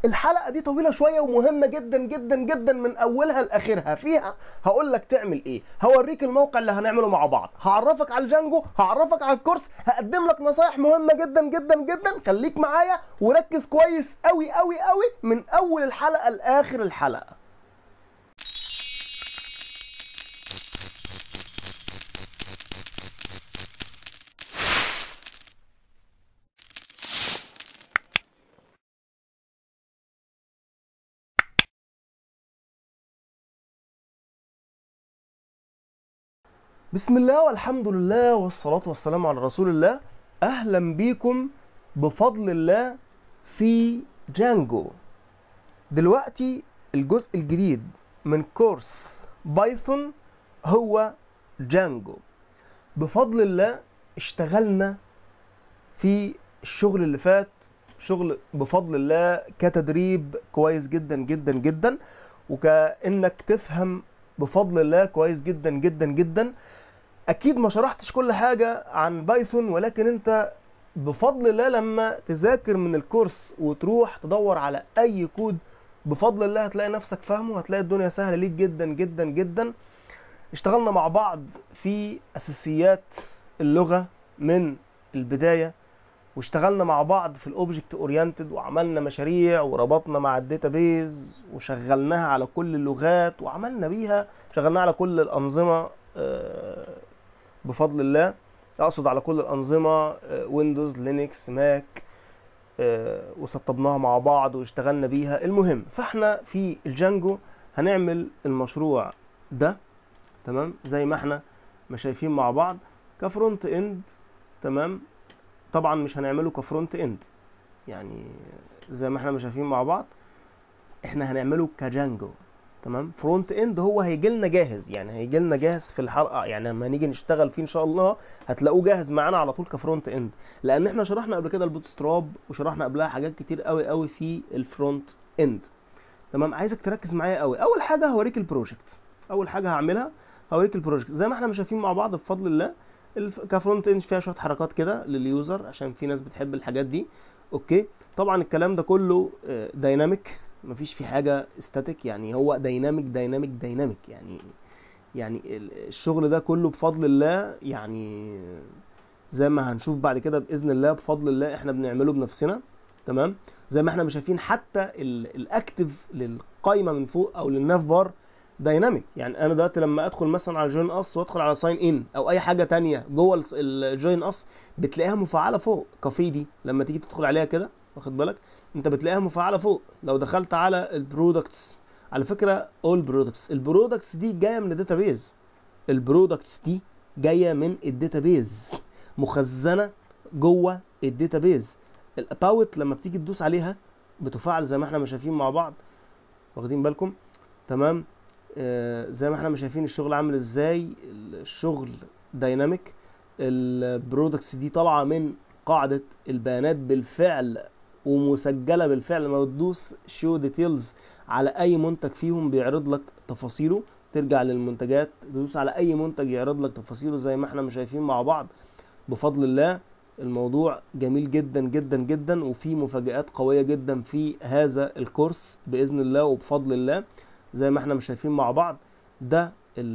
الحلقه دي طويله شويه ومهمه جدا جدا جدا من اولها لاخرها فيها هقول لك تعمل ايه هوريك الموقع اللي هنعمله مع بعض هعرفك على الجانجو هعرفك على الكورس هقدم لك نصايح مهمه جدا جدا جدا خليك معايا وركز كويس قوي قوي قوي من اول الحلقه لاخر الحلقه بسم الله والحمد لله والصلاة والسلام على رسول الله أهلا بيكم بفضل الله في جانجو دلوقتي الجزء الجديد من كورس بايثون هو جانجو بفضل الله اشتغلنا في الشغل اللي فات شغل بفضل الله كتدريب كويس جدا جدا جدا وكأنك تفهم بفضل الله كويس جدا جدا جدا اكيد ما شرحتش كل حاجه عن بايثون ولكن انت بفضل الله لما تذاكر من الكورس وتروح تدور على اي كود بفضل الله هتلاقي نفسك فاهمه هتلاقي الدنيا سهله ليك جدا جدا جدا اشتغلنا مع بعض في اساسيات اللغه من البدايه واشتغلنا مع بعض في الاوبجكت اورينتد وعملنا مشاريع وربطنا مع الداتابيز وشغلناها على كل اللغات وعملنا بيها شغلناها على كل الانظمه آه، بفضل الله اقصد على كل الانظمه ويندوز لينكس ماك وسطبناها مع بعض واشتغلنا بيها المهم فاحنا في الجانجو هنعمل المشروع ده تمام زي ما احنا ما شايفين مع بعض كفرونت اند تمام طبعا مش هنعمله كفرونت اند يعني زي ما احنا ما شايفين مع بعض احنا هنعمله كجانجو تمام فرونت اند هو هيجي لنا جاهز يعني هيجي لنا جاهز في الحلقه يعني لما نيجي نشتغل فيه ان شاء الله هتلاقوه جاهز معانا على طول كفرونت اند لان احنا شرحنا قبل كده البوت ستراب وشرحنا قبلها حاجات كتير قوي قوي في الفرونت اند تمام عايزك تركز معايا قوي اول حاجه هوريك البروجكت اول حاجه هعملها هوريك البروجكت زي ما احنا مش شايفين مع بعض بفضل الله الف... كفرونت اند فيها شويه حركات كده لليوزر عشان في ناس بتحب الحاجات دي اوكي طبعا الكلام ده كله دايناميك مفيش في حاجه استاتيك يعني هو دايناميك دايناميك دايناميك يعني يعني الشغل ده كله بفضل الله يعني زي ما هنشوف بعد كده باذن الله بفضل الله احنا بنعمله بنفسنا تمام زي ما احنا مش شايفين حتى الاكتف للقايمه من فوق او للناف بار دايناميك يعني انا دلوقتي لما ادخل مثلا على جوين اس وادخل على ساين ان او اي حاجه تانية جوه الجوين اس بتلاقيها مفعله فوق كافيه دي لما تيجي تدخل عليها كده واخد بالك انت بتلاقيها مفعله فوق لو دخلت على البرودكتس على فكره اول برودكتس البرودكتس دي جايه من الداتابيز البرودكتس دي جايه من الداتابيز مخزنه جوه الداتابيز الاباوت لما بتيجي تدوس عليها بتفعل زي ما احنا ما شايفين مع بعض واخدين بالكم تمام آه زي ما احنا ما شايفين الشغل عامل ازاي الشغل دايناميك البرودكتس دي طالعه من قاعده البيانات بالفعل ومسجله بالفعل لما بتدوس شو ديتيلز على اي منتج فيهم بيعرض لك تفاصيله ترجع للمنتجات تدوس على اي منتج يعرض لك تفاصيله زي ما احنا مش شايفين مع بعض بفضل الله الموضوع جميل جدا جدا جدا وفي مفاجآت قوية جدا في هذا الكورس بإذن الله وبفضل الله زي ما احنا مش شايفين مع بعض ده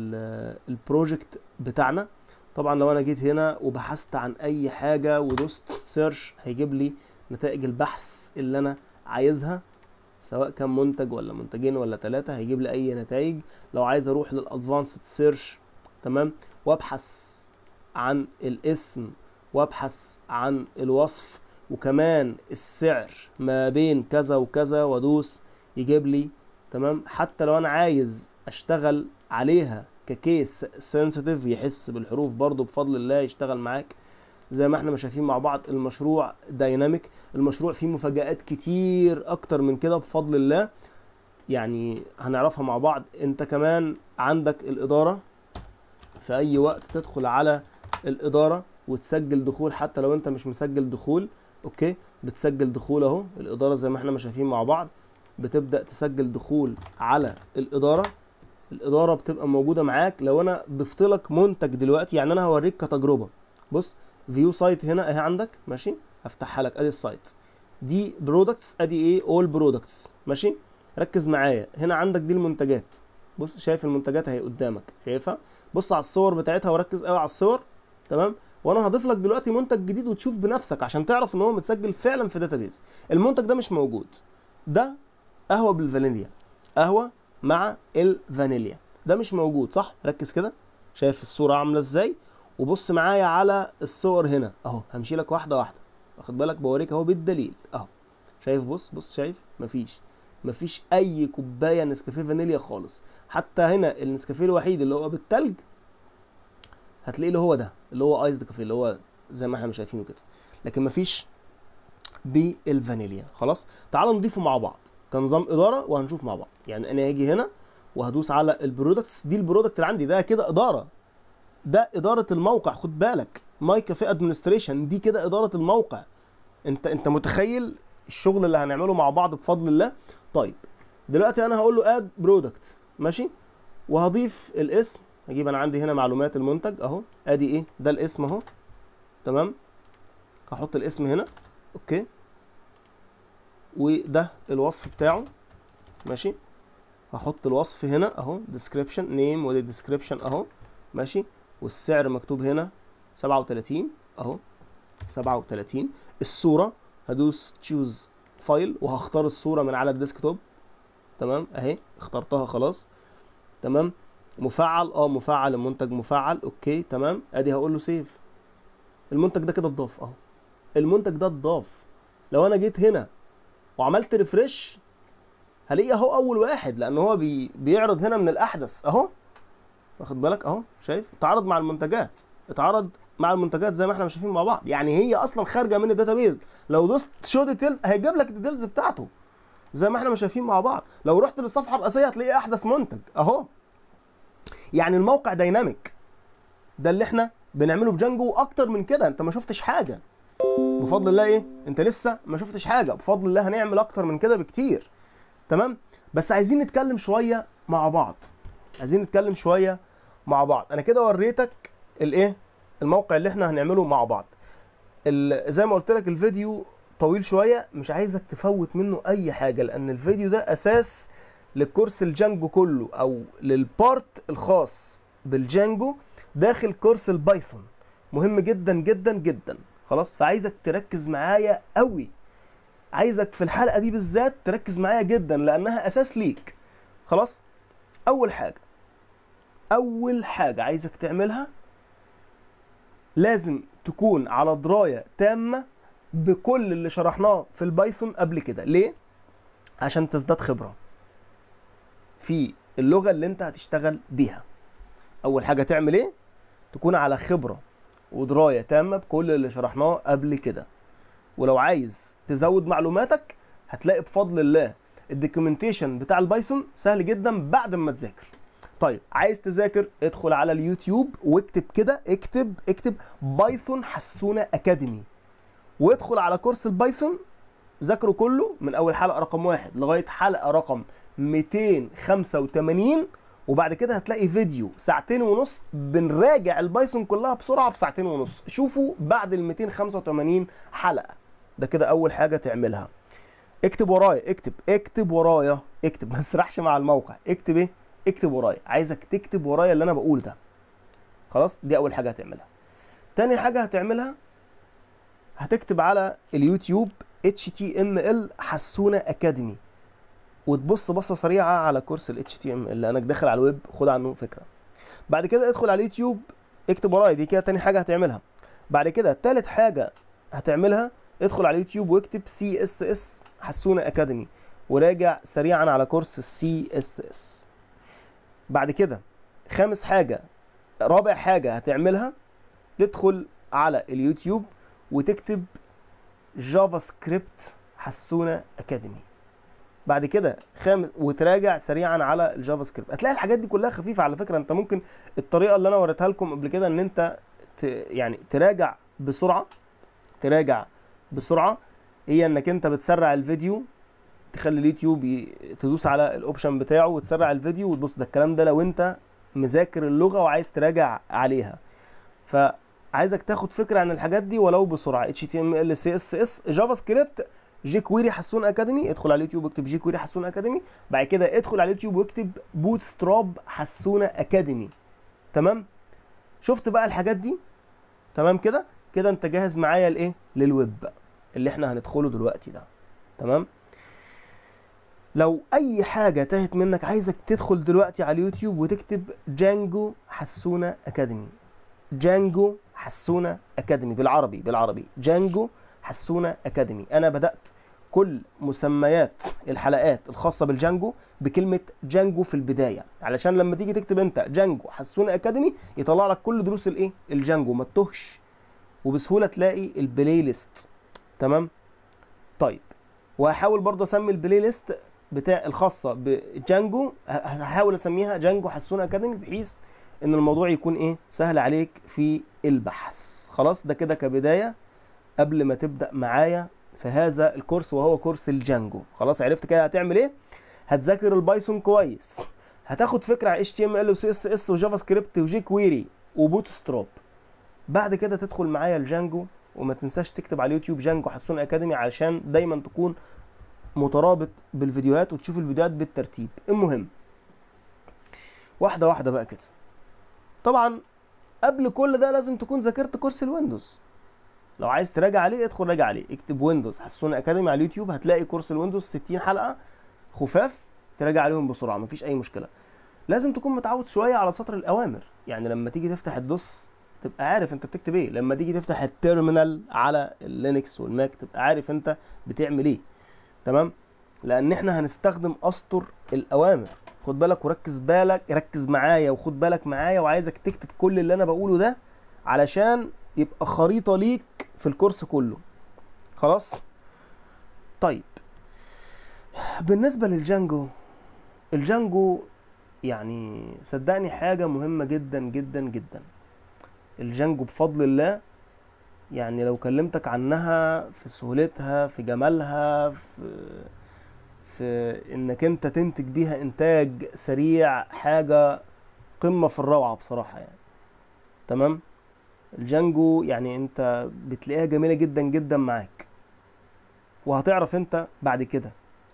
البروجكت بتاعنا طبعا لو انا جيت هنا وبحثت عن اي حاجة ودوست سيرش هيجيب لي نتائج البحث اللي انا عايزها سواء كان منتج ولا منتجين ولا ثلاثة هيجيب لي اي نتائج لو عايز اروح للادفانسد سيرش تمام وابحث عن الاسم وابحث عن الوصف وكمان السعر ما بين كذا وكذا وادوس يجيب لي تمام حتى لو انا عايز اشتغل عليها ككيس سنسيتيف يحس بالحروف برضو بفضل الله يشتغل معاك زي ما احنا ما شايفين مع بعض المشروع دايناميك المشروع فيه مفاجآت كتير اكتر من كده بفضل الله يعني هنعرفها مع بعض انت كمان عندك الادارة في اي وقت تدخل على الادارة وتسجل دخول حتى لو انت مش مسجل دخول اوكي بتسجل دخول اهو الادارة زي ما احنا ما شايفين مع بعض بتبدأ تسجل دخول على الادارة الادارة بتبقى موجودة معاك لو انا ضفت لك منتج دلوقتي يعني انا هوريك كتجربة بص فيو سايت هنا اهي عندك ماشي هفتحها لك ادي السايت دي برودكتس ادي ايه اول برودكتس ماشي ركز معايا هنا عندك دي المنتجات بص شايف المنتجات اهي قدامك شايفها بص على الصور بتاعتها وركز قوي على الصور تمام وانا هضيف لك دلوقتي منتج جديد وتشوف بنفسك عشان تعرف ان هو متسجل فعلا في داتابيز المنتج ده مش موجود ده قهوه بالفانيليا قهوه مع الفانيليا ده مش موجود صح ركز كده شايف الصوره عامله ازاي وبص معايا على الصور هنا اهو همشي لك واحده واحده واخد بالك بوريك اهو بالدليل اهو شايف بص بص شايف مفيش مفيش اي كوبايه نسكافيه فانيليا خالص حتى هنا النسكافيه الوحيد اللي هو بالتلج هتلاقيه اللي هو ده اللي هو ايس كافيه اللي هو زي ما احنا شايفينه كده لكن مفيش بالفانيليا خلاص تعالوا نضيفه مع بعض كنظام اداره وهنشوف مع بعض يعني انا هاجي هنا وهدوس على البرودكتس دي البرودكت اللي عندي ده كده اداره ده اداره الموقع خد بالك ماي كافيه ادمنستريشن دي كده اداره الموقع انت انت متخيل الشغل اللي هنعمله مع بعض بفضل الله طيب دلوقتي انا هقول له اد برودكت ماشي وهضيف الاسم هجيب انا عندي هنا معلومات المنتج اهو ادي ايه ده الاسم اهو تمام هحط الاسم هنا اوكي وده الوصف بتاعه ماشي هحط الوصف هنا اهو description name ودي description اهو ماشي والسعر مكتوب هنا 37 اهو 37 الصوره هدوس تشوز فايل وهختار الصوره من على الديسكتوب تمام اهي اخترتها خلاص تمام مفعل اه مفعل المنتج مفعل اوكي تمام ادي هقول له سيف المنتج ده كده اتضاف اهو المنتج ده اتضاف لو انا جيت هنا وعملت ريفرش هلاقيه اهو اول واحد لان هو بي بيعرض هنا من الاحدث اهو واخد بالك اهو شايف اتعرض مع المنتجات اتعرض مع المنتجات زي ما احنا شايفين مع بعض يعني هي اصلا خارجه من الداتابيز لو دوست شو ديتيلز هيجيب لك الديتيلز بتاعته زي ما احنا شايفين مع بعض لو رحت للصفحه الرئيسيه هتلاقي احدث منتج اهو يعني الموقع دايناميك ده اللي احنا بنعمله بجانجو اكتر من كده انت ما شفتش حاجه بفضل الله ايه انت لسه ما شفتش حاجه بفضل الله هنعمل اكتر من كده بكتير تمام بس عايزين نتكلم شويه مع بعض عايزين نتكلم شويه مع بعض انا كده وريتك الايه الموقع اللي احنا هنعمله مع بعض ال- زي ما قلت لك الفيديو طويل شويه مش عايزك تفوت منه اي حاجه لان الفيديو ده اساس للكورس الجانجو كله او للبارت الخاص بالجانجو داخل كورس البايثون مهم جدا جدا جدا خلاص فعايزك تركز معايا قوي عايزك في الحلقه دي بالذات تركز معايا جدا لانها اساس ليك خلاص اول حاجه اول حاجه عايزك تعملها لازم تكون على درايه تامه بكل اللي شرحناه في البايثون قبل كده ليه عشان تزداد خبره في اللغه اللي انت هتشتغل بيها اول حاجه تعمل ايه تكون على خبره ودرايه تامه بكل اللي شرحناه قبل كده ولو عايز تزود معلوماتك هتلاقي بفضل الله الدوكيومنتيشن بتاع البايثون سهل جدا بعد ما تذاكر طيب عايز تذاكر ادخل على اليوتيوب واكتب كده اكتب اكتب بايثون حسونه اكاديمي وادخل على كورس البايثون ذاكره كله من اول حلقه رقم واحد لغايه حلقه رقم 285 وبعد كده هتلاقي فيديو ساعتين ونص بنراجع البايثون كلها بسرعه في ساعتين ونص شوفوا بعد ال 285 حلقه ده كده اول حاجه تعملها اكتب ورايا اكتب اكتب ورايا اكتب ما تسرحش مع الموقع اكتب ايه اكتب ورايا عايزك تكتب ورايا اللي انا بقوله ده خلاص دي اول حاجه هتعملها تاني حاجه هتعملها هتكتب على اليوتيوب HTML حسونة أكاديمي وتبص بصة سريعة على كورس ال HTML لأنك داخل على الويب خد عنه فكرة بعد كده ادخل على اليوتيوب اكتب ورايا دي كده تاني حاجة هتعملها بعد كده تالت حاجة هتعملها ادخل على اليوتيوب واكتب CSS حسونة أكاديمي وراجع سريعا على كورس السي اس اس بعد كده خامس حاجة رابع حاجة هتعملها تدخل على اليوتيوب وتكتب جافا سكريبت حسونة أكاديمي بعد كده خامس وتراجع سريعا على الجافا سكريبت هتلاقي الحاجات دي كلها خفيفة على فكرة انت ممكن الطريقة اللي انا وريتها لكم قبل كده ان انت ت... يعني تراجع بسرعة تراجع بسرعة هي انك انت بتسرع الفيديو تخلي اليوتيوب ي... تدوس على الاوبشن بتاعه وتسرع الفيديو وتبص ده الكلام ده لو انت مذاكر اللغة وعايز تراجع عليها ف عايزك تاخد فكره عن الحاجات دي ولو بسرعه HTML CSS جافا سكريبت جي كويري حسون اكاديمي ادخل على اليوتيوب واكتب جي كويري حسون اكاديمي بعد كده ادخل على اليوتيوب واكتب بوت ستراب حسونه اكاديمي تمام شفت بقى الحاجات دي تمام كده كده انت جاهز معايا لايه للويب بقى اللي احنا هندخله دلوقتي ده تمام لو اي حاجه تاهت منك عايزك تدخل دلوقتي على اليوتيوب وتكتب جانجو حسونه اكاديمي جانجو حسونه اكاديمي بالعربي بالعربي جانجو حسونه اكاديمي انا بدات كل مسميات الحلقات الخاصه بالجانجو بكلمه جانجو في البدايه علشان لما تيجي تكتب انت جانجو حسونه اكاديمي يطلع لك كل دروس الايه الجانجو ما تتوهش وبسهوله تلاقي البلاي ليست تمام طيب وهحاول برضه اسمي البلاي ليست بتاع الخاصه بجانجو ه- هحاول اسميها جانجو حسونه اكاديمي بحيث ان الموضوع يكون ايه سهل عليك في البحث خلاص ده كده كبدايه قبل ما تبدا معايا في هذا الكورس وهو كورس الجانجو خلاص عرفت كده هتعمل ايه هتذاكر البايثون كويس هتاخد فكره عن HTML و CSS وجافا سكريبت وجي كويري وبوت ستراب بعد كده تدخل معايا الجانجو وما تنساش تكتب على اليوتيوب جانجو حسون اكاديمي علشان دايما تكون مترابط بالفيديوهات وتشوف الفيديوهات بالترتيب المهم واحده واحده بقى كده طبعا قبل كل ده لازم تكون ذاكرت كورس الويندوز لو عايز تراجع عليه ادخل راجع عليه اكتب ويندوز حسون اكاديمي على اليوتيوب هتلاقي كورس الويندوز 60 حلقه خفاف تراجع عليهم بسرعه مفيش اي مشكله لازم تكون متعود شويه على سطر الاوامر يعني لما تيجي تفتح الدوس تبقى عارف انت بتكتب ايه لما تيجي تفتح التيرمينال على اللينكس والماك تبقى عارف انت بتعمل ايه تمام لان احنا هنستخدم اسطر الاوامر خد بالك وركز بالك ركز معايا وخد بالك معايا وعايزك تكتب كل اللي انا بقوله ده علشان يبقى خريطه ليك في الكورس كله خلاص طيب بالنسبه للجانجو الجانجو يعني صدقني حاجه مهمه جدا جدا جدا الجانجو بفضل الله يعني لو كلمتك عنها في سهولتها في جمالها في في انك انت تنتج بيها انتاج سريع حاجه قمه في الروعه بصراحه يعني تمام الجانجو يعني انت بتلاقيها جميله جدا جدا معاك وهتعرف انت بعد كده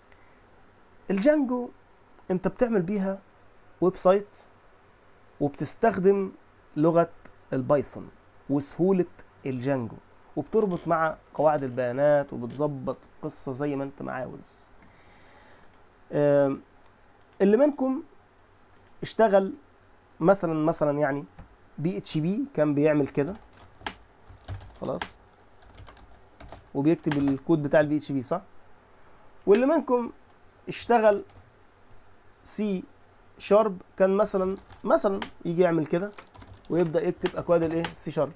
الجانجو انت بتعمل بيها ويب سايت وبتستخدم لغه البايثون وسهوله الجانجو وبتربط مع قواعد البيانات وبتظبط قصه زي ما انت ما عاوز آم، اللي منكم اشتغل مثلا مثلا يعني بي اتش بي كان بيعمل كده خلاص وبيكتب الكود بتاع البي اتش بي صح واللي منكم اشتغل سي شارب كان مثلا مثلا يجي يعمل كده ويبدا يكتب اكواد الايه سي شارب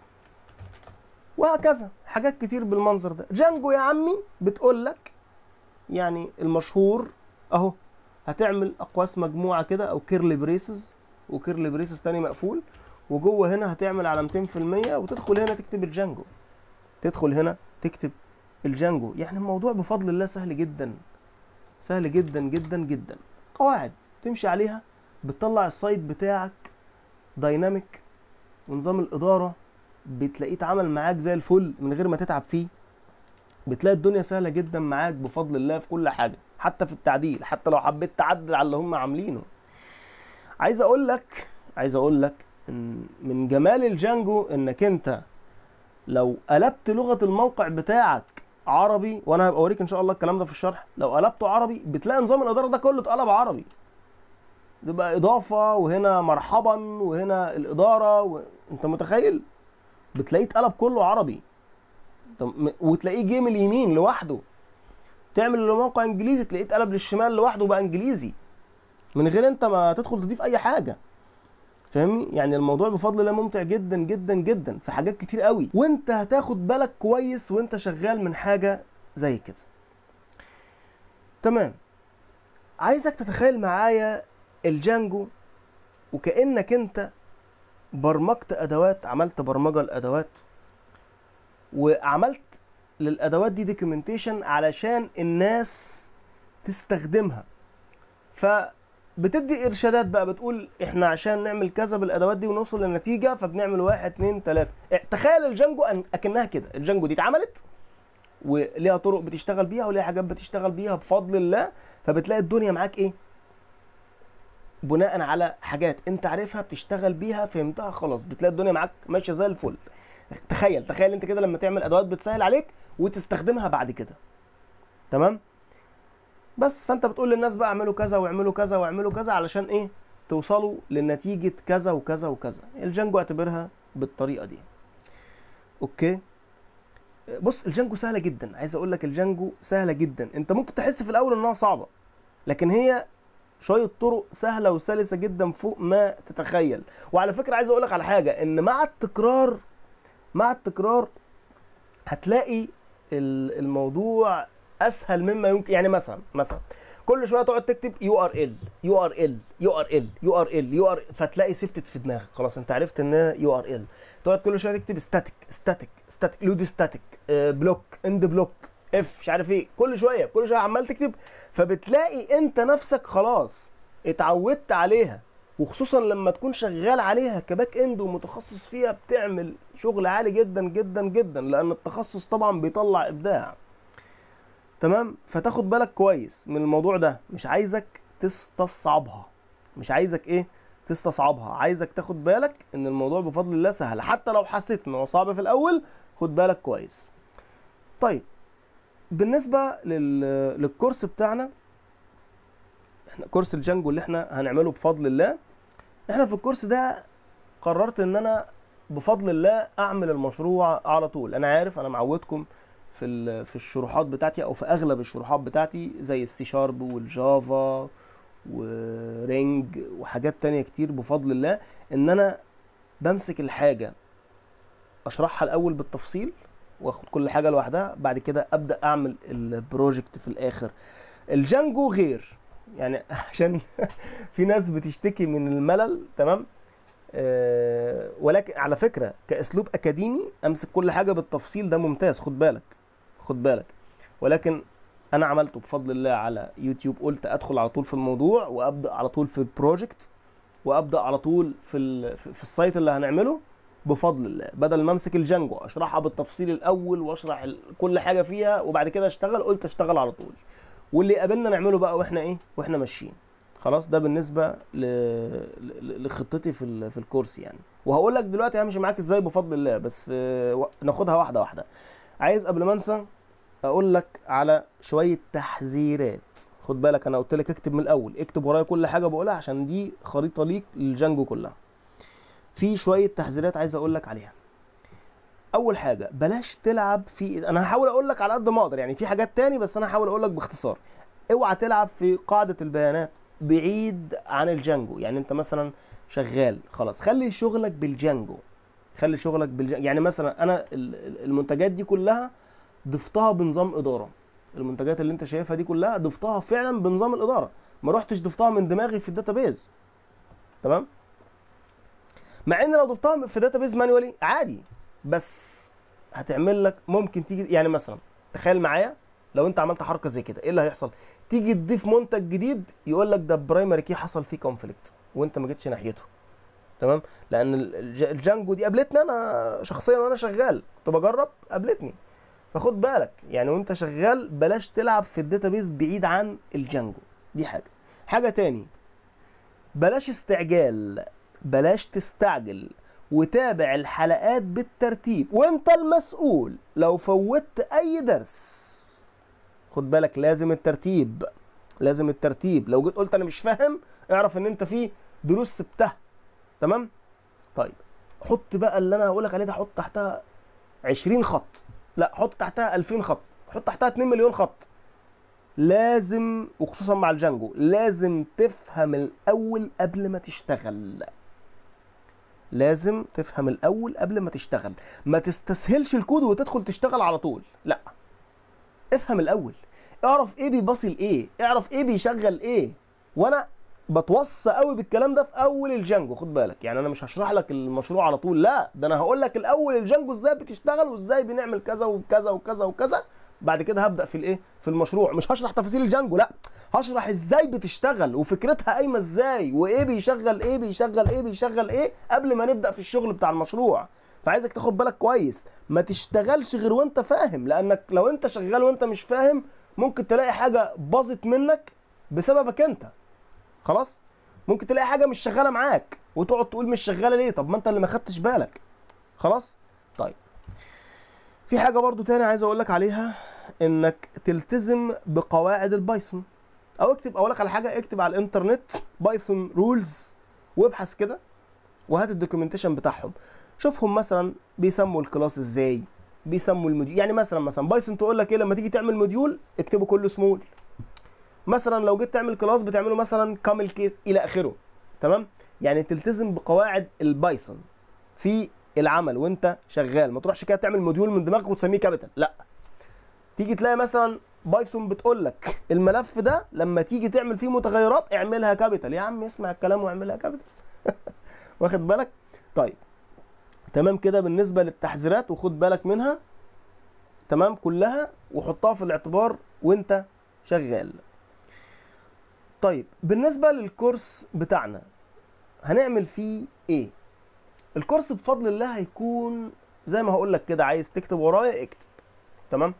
وهكذا حاجات كتير بالمنظر ده جانجو يا عمي بتقول لك يعني المشهور اهو هتعمل اقواس مجموعه كده او كيرلي بريسز وكيرلي بريسز تاني مقفول وجوه هنا هتعمل على 200% وتدخل هنا تكتب الجانجو تدخل هنا تكتب الجانجو يعني الموضوع بفضل الله سهل جدا سهل جدا جدا جدا قواعد تمشي عليها بتطلع السايت بتاعك دايناميك ونظام الاداره بتلاقيه اتعمل معاك زي الفل من غير ما تتعب فيه بتلاقي الدنيا سهله جدا معاك بفضل الله في كل حاجه حتى في التعديل حتى لو حبيت تعدل على اللي هم عاملينه عايز اقول لك عايز اقول لك ان من جمال الجانجو انك انت لو قلبت لغه الموقع بتاعك عربي وانا هبقى اوريك ان شاء الله الكلام ده في الشرح لو قلبته عربي بتلاقي نظام الاداره ده كله اتقلب عربي تبقى اضافه وهنا مرحبا وهنا الاداره و... انت متخيل بتلاقيه اتقلب كله عربي طب م- وتلاقيه جه من اليمين لوحده تعمل الموقع انجليزي تلاقيه اتقلب للشمال لوحده بقى انجليزي من غير انت ما تدخل تضيف اي حاجه فاهمني يعني الموضوع بفضل الله ممتع جدا جدا جدا في حاجات كتير قوي وانت هتاخد بالك كويس وانت شغال من حاجه زي كده تمام عايزك تتخيل معايا الجانجو وكانك انت برمجت ادوات عملت برمجه لادوات وعملت للادوات دي دوكيومنتيشن علشان الناس تستخدمها فبتدي ارشادات بقى بتقول احنا عشان نعمل كذا بالادوات دي ونوصل للنتيجه فبنعمل واحد اتنين تلاته اه، تخيل الجانجو أن- اكنها كده الجانجو دي اتعملت وليها طرق بتشتغل بيها وليها حاجات بتشتغل بيها بفضل الله فبتلاقي الدنيا معاك ايه بناء على حاجات انت عارفها بتشتغل بيها فهمتها خلاص بتلاقي الدنيا معاك ماشيه زي الفل تخيل تخيل انت كده لما تعمل ادوات بتسهل عليك وتستخدمها بعد كده تمام بس فانت بتقول للناس بقى اعملوا كذا واعملوا كذا واعملوا كذا علشان ايه توصلوا لنتيجه كذا وكذا وكذا الجانجو اعتبرها بالطريقه دي اوكي بص الجانجو سهله جدا عايز اقول لك الجانجو سهله جدا انت ممكن تحس في الاول انها صعبه لكن هي شويه طرق سهله وسلسه جدا فوق ما تتخيل وعلى فكره عايز اقول لك على حاجه ان مع التكرار مع التكرار هتلاقي ال- الموضوع اسهل مما يمكن يعني مثلا مثلا كل شويه تقعد تكتب يو ار ال يو ار ال يو ار ال يو ار ال يو ار فتلاقي ثبتت في دماغك خلاص انت عرفت ان يو ار ال تقعد كل شويه تكتب ستاتيك ستاتيك ستاتيك لود ستاتيك بلوك اند بلوك اف مش عارف ايه كل شويه كل شويه عمال تكتب فبتلاقي انت نفسك خلاص اتعودت عليها وخصوصا لما تكون شغال عليها كباك اند ومتخصص فيها بتعمل شغل عالي جدا جدا جدا لان التخصص طبعا بيطلع ابداع تمام فتاخد بالك كويس من الموضوع ده مش عايزك تستصعبها مش عايزك ايه تستصعبها عايزك تاخد بالك ان الموضوع بفضل الله سهل حتى لو حسيت ان هو صعب في الاول خد بالك كويس طيب بالنسبه لل... للكورس بتاعنا احنا كورس الجانجو اللي احنا هنعمله بفضل الله احنا في الكورس ده قررت ان انا بفضل الله اعمل المشروع على طول انا عارف انا معودكم في ال- في الشروحات بتاعتي او في اغلب الشروحات بتاعتي زي السي شارب والجافا ورينج وحاجات تانية كتير بفضل الله ان انا بمسك الحاجة اشرحها الاول بالتفصيل واخد كل حاجة لوحدها بعد كده ابدا اعمل البروجكت في الاخر الجانجو غير يعني عشان في ناس بتشتكي من الملل تمام آه ولكن على فكرة كاسلوب اكاديمي امسك كل حاجة بالتفصيل ده ممتاز خد بالك خد بالك ولكن انا عملته بفضل الله على يوتيوب قلت ادخل على طول في الموضوع وابدا على طول في البروجكت وابدا على طول في ال... في في السايت اللي هنعمله بفضل الله بدل ما امسك الجانجو اشرحها بالتفصيل الاول واشرح ال... كل حاجه فيها وبعد كده اشتغل قلت اشتغل على طول واللي قابلنا نعمله بقى واحنا ايه واحنا ماشيين خلاص ده بالنسبه ل... ل- لخطتي في ال... في الكورس يعني وهقول لك دلوقتي همشي معاك ازاي بفضل الله بس آه، و- ناخدها واحده واحده عايز قبل ما انسى اقول لك على شويه تحذيرات خد بالك انا قلت لك اكتب من الاول اكتب ورايا كل حاجه بقولها عشان دي خريطه ليك للجانجو كلها في شويه تحذيرات عايز اقول لك عليها اول حاجه بلاش تلعب في انا هحاول اقول لك على قد ما اقدر يعني في حاجات تاني بس انا هحاول اقول لك باختصار اوعى تلعب في قاعده البيانات بعيد عن الجانجو يعني انت مثلا شغال خلاص خلي شغلك بالجانجو خلي شغلك بالجانجو يعني مثلا انا ال- ال- المنتجات دي كلها ضفتها بنظام اداره المنتجات اللي انت شايفها دي كلها ضفتها فعلا بنظام الاداره ما رحتش ضفتها من دماغي في الداتابيز تمام مع ان لو ضفتها في داتابيز مانوالي عادي بس هتعمل لك ممكن تيجي يعني مثلا تخيل معايا لو انت عملت حركه زي كده ايه اللي هيحصل تيجي تضيف منتج جديد يقول لك ده برايمري كي حصل فيه كونفليكت وانت ما جيتش ناحيته تمام لان الج- الجانجو دي قابلتني انا شخصيا وانا شغال كنت بجرب قابلتني فخد بالك يعني وانت شغال بلاش تلعب في الداتابيز بعيد عن الجانجو دي حاجه حاجه تاني بلاش استعجال بلاش تستعجل وتابع الحلقات بالترتيب وانت المسؤول لو فوتت اي درس خد بالك لازم الترتيب لازم الترتيب لو جيت قلت انا مش فاهم اعرف ان انت في دروس سبتها تمام طيب حط بقى اللي انا هقولك عليه ده حط تحتها 20 خط لا حط تحتها 2000 خط حط تحتها 2 مليون خط لازم وخصوصا مع الجانجو لازم تفهم الاول قبل ما تشتغل لازم تفهم الاول قبل ما تشتغل ما تستسهلش الكود وتدخل تشتغل على طول لا افهم الاول اعرف ايه بيبصي لايه اعرف ايه بيشغل ايه وانا بتوصى قوي بالكلام ده في اول الجانجو خد بالك يعني انا مش هشرح لك المشروع على طول لا ده انا هقول لك الاول الجانجو ازاي بتشتغل وازاي بنعمل كذا وكذا وكذا وكذا بعد كده هبدا في الايه في المشروع مش هشرح تفاصيل الجانجو لا هشرح ازاي بتشتغل وفكرتها قايمه ازاي وايه بيشغل ايه بيشغل ايه بيشغل ايه قبل ما نبدا في الشغل بتاع المشروع فعايزك تاخد بالك كويس ما تشتغلش غير وانت فاهم لانك لو انت شغال وانت مش فاهم ممكن تلاقي حاجه باظت منك بسببك انت خلاص ممكن تلاقي حاجه مش شغاله معاك وتقعد تقول مش شغاله ليه طب ما انت اللي ما خدتش بالك خلاص طيب في حاجه برضو تاني عايز اقول لك عليها انك تلتزم بقواعد البايثون او اكتب اقول لك على حاجه اكتب على الانترنت بايثون رولز وابحث كده وهات الدوكيومنتيشن بتاعهم شوفهم مثلا بيسموا الكلاس ازاي بيسموا الموديول يعني مثلا مثلا بايثون تقول لك ايه لما تيجي تعمل موديول اكتبه كله سمول مثلا لو جيت تعمل كلاس بتعمله مثلا كامل كيس الى اخره تمام يعني تلتزم بقواعد البايثون في العمل وانت شغال ما تروحش كده تعمل موديول من دماغك وتسميه كابيتال لا تيجي تلاقي مثلا بايثون بتقول لك الملف ده لما تيجي تعمل فيه متغيرات اعملها كابيتال يا عم اسمع الكلام واعملها كابيتال واخد بالك طيب تمام كده بالنسبه للتحذيرات وخد بالك منها تمام كلها وحطها في الاعتبار وانت شغال طيب بالنسبه للكورس بتاعنا هنعمل فيه ايه الكورس بفضل الله هيكون زي ما هقول لك كده عايز تكتب ورايا اكتب تمام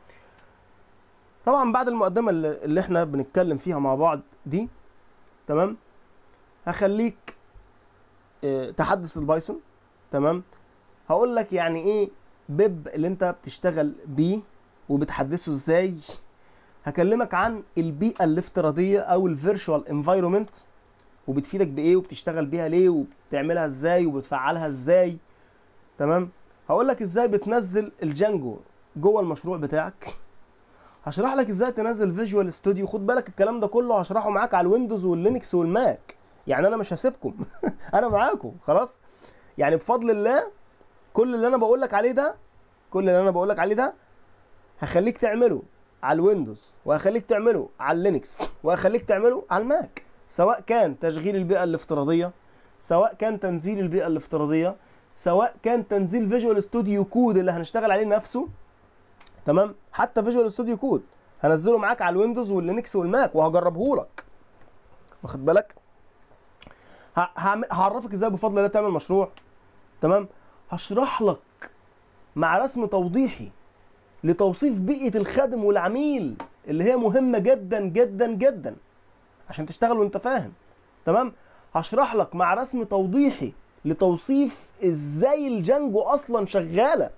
طبعا بعد المقدمه اللي اللي احنا بنتكلم فيها مع بعض دي تمام هخليك اه تحدث البايثون تمام هقول لك يعني ايه بيب اللي انت بتشتغل بيه وبتحدثه ازاي هكلمك عن البيئه الافتراضيه او الفيرتشوال انفايرمنت وبتفيدك بايه وبتشتغل بيها ليه وبتعملها ازاي وبتفعلها ازاي تمام هقول لك ازاي بتنزل الجانجو جوه المشروع بتاعك هشرح لك ازاي تنزل فيجوال ستوديو خد بالك الكلام ده كله هشرحه معاك على الويندوز واللينكس والماك يعني انا مش هسيبكم انا معاكم خلاص يعني بفضل الله كل اللي انا بقول لك عليه ده كل اللي انا بقول لك عليه ده هخليك تعمله على الويندوز وهخليك تعمله على اللينكس وهخليك تعمله على الماك سواء كان تشغيل البيئه الافتراضيه سواء كان تنزيل البيئه الافتراضيه سواء كان تنزيل فيجوال ستوديو كود اللي هنشتغل عليه نفسه تمام حتى فيجوال ستوديو كود هنزله معاك على الويندوز واللينكس والماك وهجربه لك واخد بالك ه- هعمل- هعرفك ازاي بفضل الله تعمل مشروع تمام هشرح لك مع رسم توضيحي لتوصيف بيئة الخادم والعميل اللي هي مهمة جدا جدا جدا عشان تشتغل وانت فاهم تمام هشرح لك مع رسم توضيحي لتوصيف ازاي الجانجو اصلا شغالة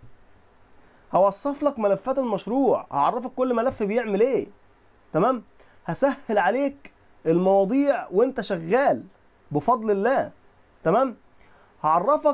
هوصف لك ملفات المشروع هعرفك كل ملف بيعمل ايه تمام هسهل عليك المواضيع وانت شغال بفضل الله تمام هعرفك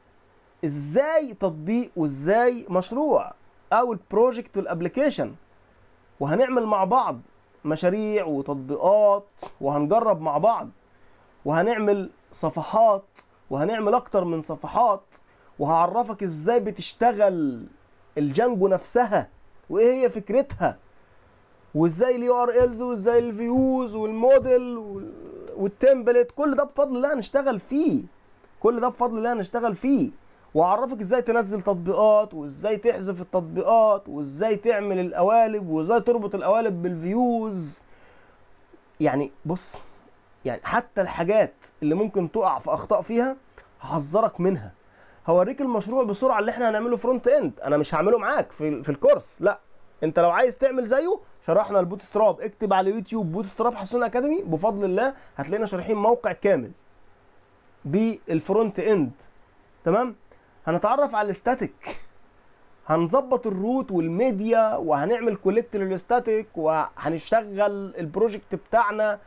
ازاي تطبيق وازاي مشروع او البروجكت والابلكيشن وهنعمل مع بعض مشاريع وتطبيقات وهنجرب مع بعض وهنعمل صفحات وهنعمل اكتر من صفحات وهعرفك ازاي بتشتغل الجانجو نفسها وايه هي فكرتها وازاي اليو ار الز وازاي الفيوز والموديل وال- والتمبلت كل ده بفضل الله هنشتغل فيه كل ده بفضل الله هنشتغل فيه واعرفك ازاي تنزل تطبيقات وازاي تحذف التطبيقات وازاي تعمل القوالب وازاي تربط القوالب بالفيوز يعني بص يعني حتى الحاجات اللي ممكن تقع في اخطاء فيها هحذرك منها هوريك المشروع بسرعه اللي احنا هنعمله فرونت اند انا مش هعمله معاك في في الكورس لا انت لو عايز تعمل زيه شرحنا البوت ستراب اكتب على يوتيوب بوت ستراب حسون اكاديمي بفضل الله هتلاقينا شارحين موقع كامل بالفرونت اند تمام هنتعرف على الاستاتيك هنظبط الروت والميديا وهنعمل كولكت للاستاتيك وهنشغل البروجكت بتاعنا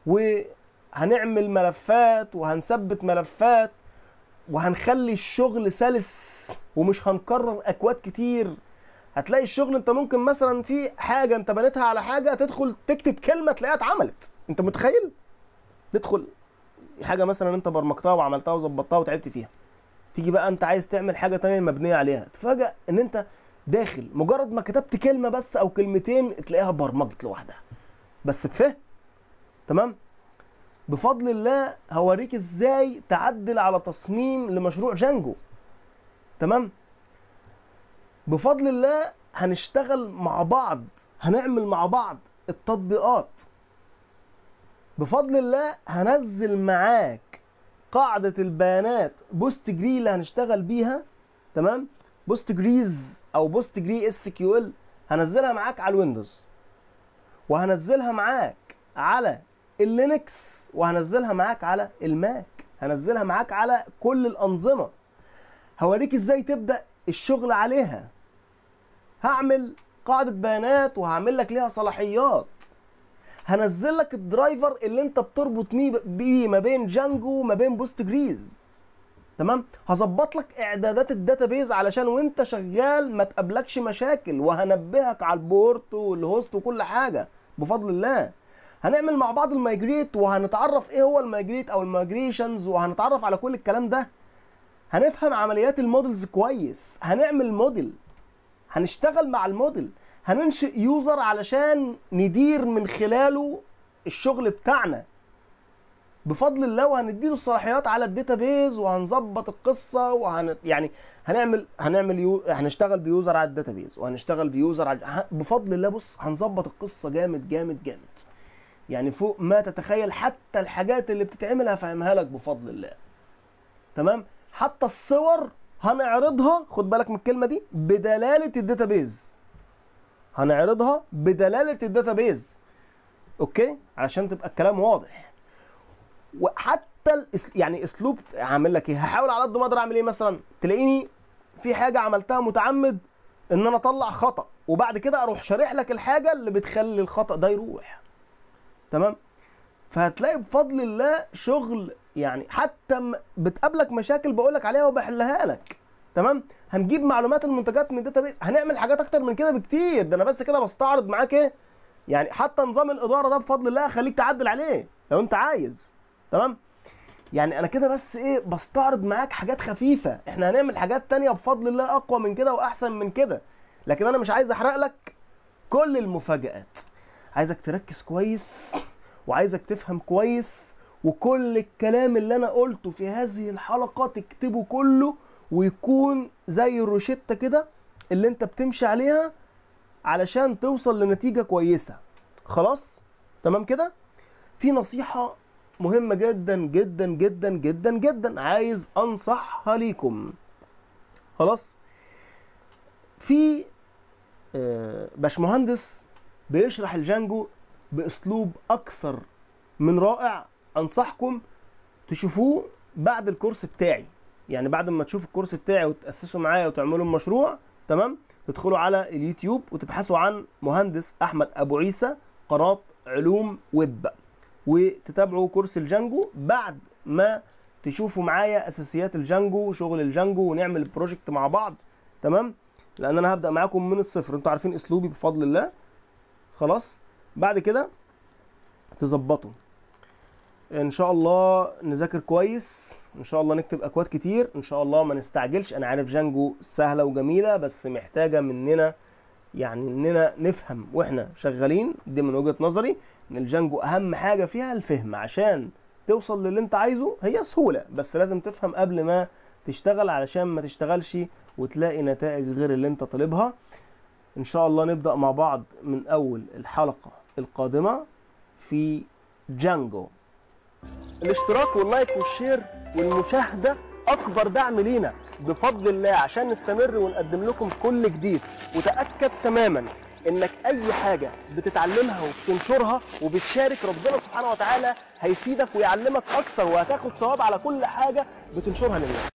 وهنعمل ملفات وهنثبت ملفات وهنخلي الشغل سلس ومش هنكرر اكواد كتير هتلاقي الشغل انت ممكن مثلا في حاجه انت بنيتها على حاجه تدخل تكتب كلمه تلاقيها اتعملت انت متخيل تدخل حاجه مثلا انت برمجتها وعملتها وظبطتها وتعبت فيها تيجي بقى انت عايز تعمل حاجه تانية مبنيه عليها تفاجئ ان انت داخل مجرد ما كتبت كلمه بس او كلمتين تلاقيها برمجت لوحدها بس بفهم تمام بفضل الله هوريك ازاي تعدل على تصميم لمشروع جانجو تمام بفضل الله هنشتغل مع بعض هنعمل مع بعض التطبيقات بفضل الله هنزل معاك قاعدة البيانات بوست جري اللي هنشتغل بيها تمام بوست جريز او بوست جري اس كيو ال هنزلها معاك على الويندوز وهنزلها معاك على اللينكس وهنزلها معاك على الماك هنزلها معاك على كل الانظمه هوريك ازاي تبدا الشغل عليها هعمل قاعده بيانات وهعمل لك ليها صلاحيات هنزل لك الدرايفر اللي انت بتربط ميه- بيه ما بين جانجو وما بين بوست جريز تمام هظبط لك اعدادات الداتابيز علشان وانت شغال ما تقابلكش مشاكل وهنبهك على البورت والهوست وكل حاجه بفضل الله هنعمل مع بعض المايجريت وهنتعرف ايه هو المايجريت او المايجريشنز وهنتعرف على كل الكلام ده هنفهم عمليات المودلز كويس هنعمل موديل هنشتغل مع الموديل هننشئ يوزر علشان ندير من خلاله الشغل بتاعنا بفضل الله وهنديله الصلاحيات على الداتابيز وهنظبط القصه وهن يعني هنعمل هنعمل يو... هنشتغل بيوزر على الداتابيز وهنشتغل بيوزر على ه- بفضل الله بص هنظبط القصه جامد جامد جامد يعني فوق ما تتخيل حتى الحاجات اللي بتتعمل هفهمها لك بفضل الله تمام حتى الصور هنعرضها خد بالك من الكلمه دي بدلاله الداتابيز هنعرضها بدلاله الداتابيز اوكي علشان تبقى الكلام واضح وحتى الأس... يعني اسلوب هعمل لك ايه هحاول على قد ما اقدر اعمل ايه مثلا تلاقيني في حاجه عملتها متعمد ان انا اطلع خطا وبعد كده اروح شارح لك الحاجه اللي بتخلي الخطا ده يروح تمام فهتلاقي بفضل الله شغل يعني حتى م- بتقابلك مشاكل بقول لك عليها وبحلها لك تمام هنجيب معلومات المنتجات من الداتابيس هنعمل حاجات اكتر من كده بكتير ده انا بس كده بستعرض معاك ايه يعني حتى نظام الاداره ده بفضل الله خليك تعدل عليه لو انت عايز تمام يعني انا كده بس ايه بستعرض معاك حاجات خفيفه احنا هنعمل حاجات تانية بفضل الله اقوى من كده واحسن من كده لكن انا مش عايز احرق لك كل المفاجآت عايزك تركز كويس وعايزك تفهم كويس وكل الكلام اللي انا قلته في هذه الحلقة تكتبه كله ويكون زي الروشتة كده اللي انت بتمشي عليها علشان توصل لنتيجة كويسة خلاص تمام كده في نصيحة مهمة جدا جدا جدا جدا جدا عايز انصحها ليكم خلاص في آه، باشمهندس بيشرح الجانجو باسلوب اكثر من رائع انصحكم تشوفوه بعد الكورس بتاعي يعني بعد ما تشوفوا الكورس بتاعي وتاسسوا معايا وتعملوا المشروع تمام تدخلوا على اليوتيوب وتبحثوا عن مهندس احمد ابو عيسى قناه علوم ويب وتتابعوا كورس الجانجو بعد ما تشوفوا معايا اساسيات الجانجو وشغل الجانجو ونعمل البروجكت مع بعض تمام لان انا هبدا معاكم من الصفر انتوا عارفين اسلوبي بفضل الله خلاص بعد كده تظبطوا ان شاء الله نذاكر كويس ان شاء الله نكتب اكواد كتير ان شاء الله ما نستعجلش انا عارف جانجو سهله وجميله بس محتاجه مننا يعني اننا نفهم واحنا شغالين دي من وجهه نظري ان الجانجو اهم حاجه فيها الفهم عشان توصل للي انت عايزه هي سهوله بس لازم تفهم قبل ما تشتغل علشان ما تشتغلش وتلاقي نتائج غير اللي انت طالبها ان شاء الله نبدا مع بعض من اول الحلقه القادمه في جانجو الاشتراك واللايك والشير والمشاهده اكبر دعم لينا بفضل الله عشان نستمر ونقدم لكم كل جديد وتاكد تماما انك اي حاجه بتتعلمها وبتنشرها وبتشارك ربنا سبحانه وتعالى هيفيدك ويعلمك اكثر وهتاخد ثواب على كل حاجه بتنشرها للناس